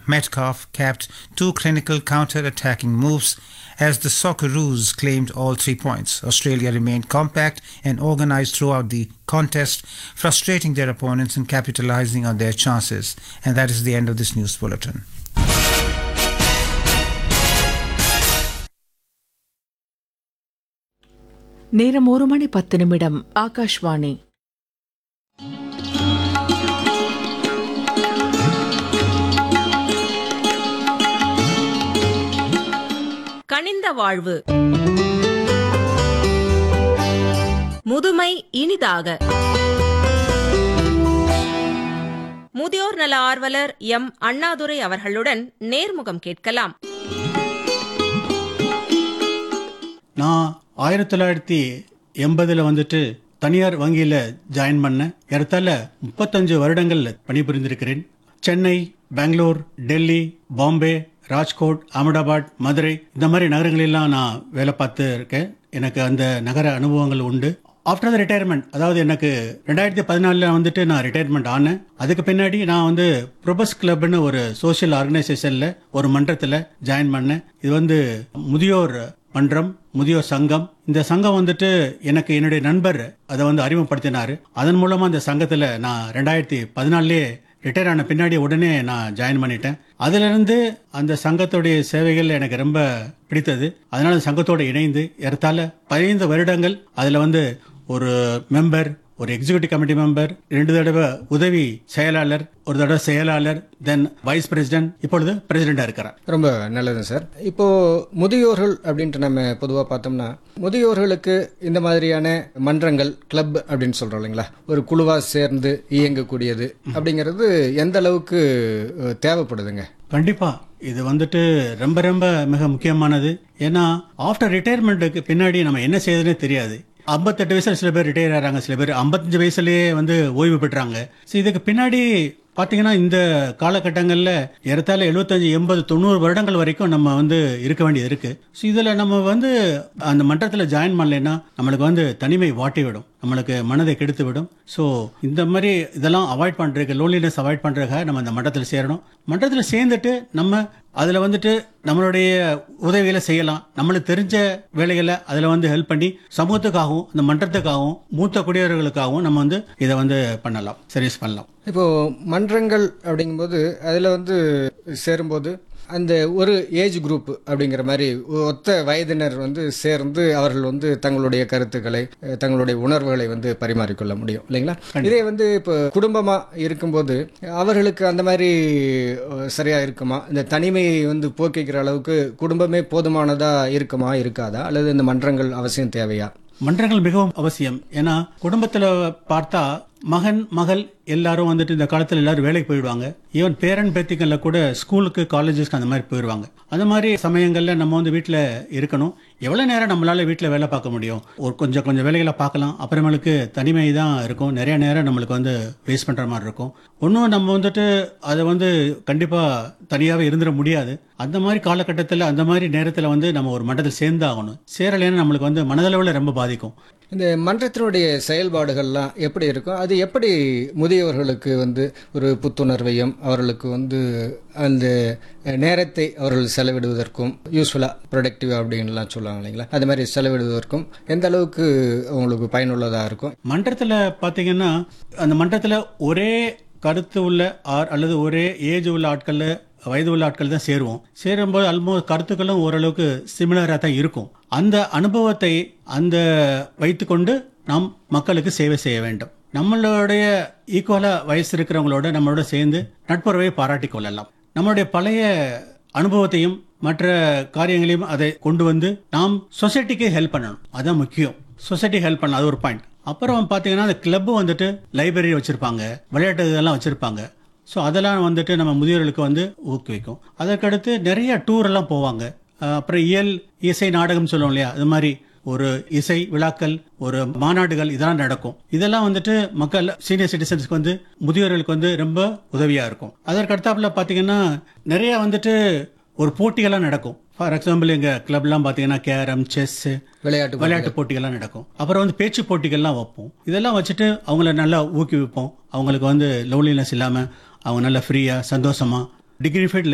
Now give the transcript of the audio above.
Metcalf capped two clinical counter-attacking moves as the Socceroos claimed all three points. Australia remained compact and organised throughout the contest, frustrating their opponents and capitalising on their chances. And that is the end of this news bulletin. நேரம் ஒரு மணி பத்து நிமிடம் ஆகாஷ்வாணி கனிந்த வாழ்வு முதுமை இனிதாக முதியோர் நல ஆர்வலர் எம் அண்ணாதுரை அவர்களுடன் நேர்முகம் கேட்கலாம் நான் ஆயிரத்தி தொள்ளாயிரத்தி எண்பதில் வந்துட்டு தனியார் வங்கியில் ஜாயின் பண்ணேன் ஏறத்தாழ முப்பத்தஞ்சு வருடங்கள் பணிபுரிந்திருக்கிறேன் சென்னை பெங்களூர் டெல்லி பாம்பே ராஜ்கோட் அகமதாபாத் மதுரை இந்த மாதிரி நகரங்களெல்லாம் நான் வேலை பார்த்து இருக்கேன் எனக்கு அந்த நகர அனுபவங்கள் உண்டு ஆஃப்டர் த ரிட்டையர்மெண்ட் அதாவது எனக்கு ரெண்டாயிரத்தி பதினாலில் வந்துட்டு நான் ரிட்டையர்மெண்ட் ஆனேன் அதுக்கு பின்னாடி நான் வந்து ப்ரொபஸ் கிளப்னு ஒரு சோஷியல் ஆர்கனைசேஷனில் ஒரு மன்றத்தில் ஜாயின் பண்ணேன் இது வந்து முதியோர் மன்றம் முதியோர் சங்கம் இந்த சங்கம் வந்துட்டு எனக்கு என்னுடைய நண்பர் அதை வந்து அறிமுகப்படுத்தினார் அதன் மூலமாக அந்த சங்கத்தில் நான் ரெண்டாயிரத்தி பதினாலே ரிட்டையர் ஆன பின்னாடி உடனே நான் ஜாயின் பண்ணிட்டேன் அதிலிருந்து அந்த சங்கத்துடைய சேவைகள் எனக்கு ரொம்ப பிடித்தது அதனால அந்த சங்கத்தோடு இணைந்து ஏறத்தாழ பதினைந்து வருடங்கள் அதில் வந்து ஒரு மெம்பர் ஒரு எக்ஸிகியூட்டிவ் கமிட்டி மெம்பர் ரெண்டு தடவை உதவி செயலாளர் ஒரு தடவை செயலாளர் தென் வைஸ் பிரசிடென்ட் இப்பொழுது பிரசிடெண்டா இருக்கிறார் ரொம்ப நல்லது சார் இப்போ முதியோர்கள் அப்படின்ட்டு நம்ம பொதுவாக பார்த்தோம்னா முதியோர்களுக்கு இந்த மாதிரியான மன்றங்கள் கிளப் அப்படின்னு சொல்றோம் இல்லைங்களா ஒரு குழுவாக சேர்ந்து இயங்கக்கூடியது அப்படிங்கிறது எந்த அளவுக்கு அஹ், தேவைப்படுதுங்க கண்டிப்பா இது வந்துட்டு ரொம்ப ரொம்ப மிக முக்கியமானது ஏன்னா ஆஃப்டர் ரிட்டையர்மெண்ட்டுக்கு பின்னாடி நம்ம என்ன செய்யறதுனே தெரியாது ஐம்பத்தெட்டு வயசுல சில பேர் ரிட்டையர் ஆகிறாங்க சில பேர் ஐம்பத்தஞ்சு வயசுலயே வந்து ஓய்வு பெற்றாங்க ஸோ இதுக்கு பின்னாடி பார்த்தீங்கன்னா இந்த காலகட்டங்களில் ஏறத்தாழ எழுபத்தஞ்சு எண்பது தொண்ணூறு வருடங்கள் வரைக்கும் நம்ம வந்து இருக்க வேண்டியது இருக்கு ஸோ இதில் நம்ம வந்து அந்த மன்றத்தில் ஜாயின் பண்ணலைன்னா நம்மளுக்கு வந்து தனிமை வாட்டி விடும் நம்மளுக்கு மனதை கெடுத்து விடும் ஸோ இந்த மாதிரி இதெல்லாம் அவாய்ட் பண்ணுறதுக்கு லோன்லினஸ் அவாய்ட் பண்ணுறதுக்காக நம்ம அந்த மன்றத்தில் சேரணும் மன்றத்தில் சேர்ந்துட்டு நம்ம அதில் வந்துட்டு நம்மளுடைய உதவிகளை செய்யலாம் நம்மளுக்கு தெரிஞ்ச வேலைகளை அதில் வந்து ஹெல்ப் பண்ணி சமூகத்துக்காகவும் இந்த மன்றத்துக்காகவும் மூத்த குடியவர்களுக்காகவும் நம்ம வந்து இதை வந்து பண்ணலாம் சர்வீஸ் பண்ணலாம் இப்போ மன்றங்கள் அப்படிங்கும்போது அதில் வந்து சேரும்போது அந்த ஒரு ஏஜ் குரூப் அப்படிங்கிற மாதிரி ஒத்த வயதினர் வந்து சேர்ந்து அவர்கள் வந்து தங்களுடைய கருத்துக்களை அஹ், தங்களுடைய உணர்வுகளை வந்து பரிமாறிக்கொள்ள முடியும் இல்லைங்களா இதே வந்து இப்போ குடும்பமாக இருக்கும்போது அவர்களுக்கு அந்த மாதிரி அஹ், சரியா இருக்குமா இந்த தனிமையை வந்து போக்கிக்கிற அளவுக்கு குடும்பமே போதுமானதா இருக்குமா இருக்காதா அல்லது இந்த மன்றங்கள் அவசியம் தேவையா மன்றங்கள் மிகவும் அவசியம் ஏன்னா குடும்பத்துல பார்த்தா மகன் மகள் எல்லாரும் வந்துட்டு இந்த காலத்துல எல்லாரும் வேலைக்கு போயிடுவாங்க ஈவன் பேரன் பேத்திகள்ல கூட ஸ்கூலுக்கு காலேஜஸ்க்கு அந்த மாதிரி போயிடுவாங்க அந்த மாதிரி சமயங்கள்ல நம்ம வந்து வீட்டில் இருக்கணும் எவ்வளவு நேரம் நம்மளால வீட்டில் வேலை பார்க்க முடியும் ஒரு கொஞ்சம் கொஞ்சம் வேலைகளை பார்க்கலாம் அப்புறமேலுக்கு தனிமை தான் இருக்கும் நிறைய நேரம் நம்மளுக்கு வந்து வேஸ்ட் பண்ற மாதிரி இருக்கும் ஒன்றும் நம்ம வந்துட்டு அதை வந்து கண்டிப்பா தனியாகவே இருந்துட முடியாது அந்த மாதிரி காலகட்டத்தில் அந்த மாதிரி நேரத்தில் வந்து நம்ம ஒரு மண்டலத்தில் சேர்ந்தாகணும் சேரலைன்னா நம்மளுக்கு வந்து மனதளவில் ரொம்ப பாதிக்கும் இந்த மன்றத்தினுடைய செயல்பாடுகள்லாம் எப்படி இருக்கும் அது எப்படி முதியவர்களுக்கு வந்து ஒரு புத்துணர்வையும் அவர்களுக்கு வந்து அந்த நேரத்தை அவர்கள் செலவிடுவதற்கும் யூஸ்ஃபுல்லாக ப்ரொடக்டிவ் அப்படின்லாம் சொல்லுவாங்க இல்லைங்களா அது மாதிரி செலவிடுவதற்கும் எந்த அளவுக்கு அவங்களுக்கு பயனுள்ளதாக இருக்கும் மன்றத்தில் பார்த்தீங்கன்னா அந்த மன்றத்தில் ஒரே கருத்து உள்ள ஆர் அல்லது ஒரே ஏஜ் உள்ள ஆட்கள் வயது உள்ள ஆட்கள் தான் சேருவோம் சேரும்போது ஆல்மோஸ்ட் கருத்துக்களும் ஓரளவுக்கு சிமிலராக தான் இருக்கும் அந்த அனுபவத்தை அந்த வைத்துக்கொண்டு நாம் மக்களுக்கு சேவை செய்ய வேண்டும் நம்மளுடைய ஈக்குவலாக வயசு இருக்கிறவங்களோட நம்மளோட சேர்ந்து நட்புறவை பாராட்டிக் கொள்ளலாம் நம்மளுடைய பழைய அனுபவத்தையும் மற்ற காரியங்களையும் அதை கொண்டு வந்து நாம் சொசைட்டிக்கு ஹெல்ப் பண்ணணும் அதான் முக்கியம் சொசைட்டி ஹெல்ப் பண்ணலாம் அது ஒரு பாயிண்ட் அப்புறம் பார்த்தீங்கன்னா அந்த கிளப் வந்துட்டு லைப்ரரி வச்சிருப்பாங்க விளையாட்டு இதெல்லாம் வச்சிருப்பாங்க ஸோ அதெல்லாம் வந்துட்டு நம்ம முதியோர்களுக்கு வந்து ஊக்குவிக்கும் அதற்கடுத்து நிறைய டூர் எல்லாம் போவாங்க அஹ் அப்புறம் இயல் இசை நாடகம் சொல்லுவோம் இல்லையா அது மாதிரி ஒரு இசை விழாக்கள் ஒரு மாநாடுகள் இதெல்லாம் நடக்கும் இதெல்லாம் வந்துட்டு மக்கள் சீனியர் சிட்டிசன்ஸ்க்கு வந்து முதியோர்களுக்கு வந்து ரொம்ப உதவியா இருக்கும் அதற்கு அடுத்தாப்புல பாத்தீங்கன்னா நிறைய வந்துட்டு ஒரு போட்டிகள்லாம் நடக்கும் ஃபார் எக்ஸாம்பிள் எங்க கிளப்லாம் பாத்தீங்கன்னா கேரம் செஸ் விளையாட்டு விளையாட்டு போட்டிகள்லாம் நடக்கும் அப்புறம் வந்து பேச்சு போட்டிகள்லாம் வைப்போம் இதெல்லாம் வச்சுட்டு அவங்கள நல்லா ஊக்குவிப்போம் அவங்களுக்கு வந்து லவ்லினஸ் இல்லாம அவங்க நல்லா ஃப்ரீயா சந்தோஷமா டிகிரிஃபைட்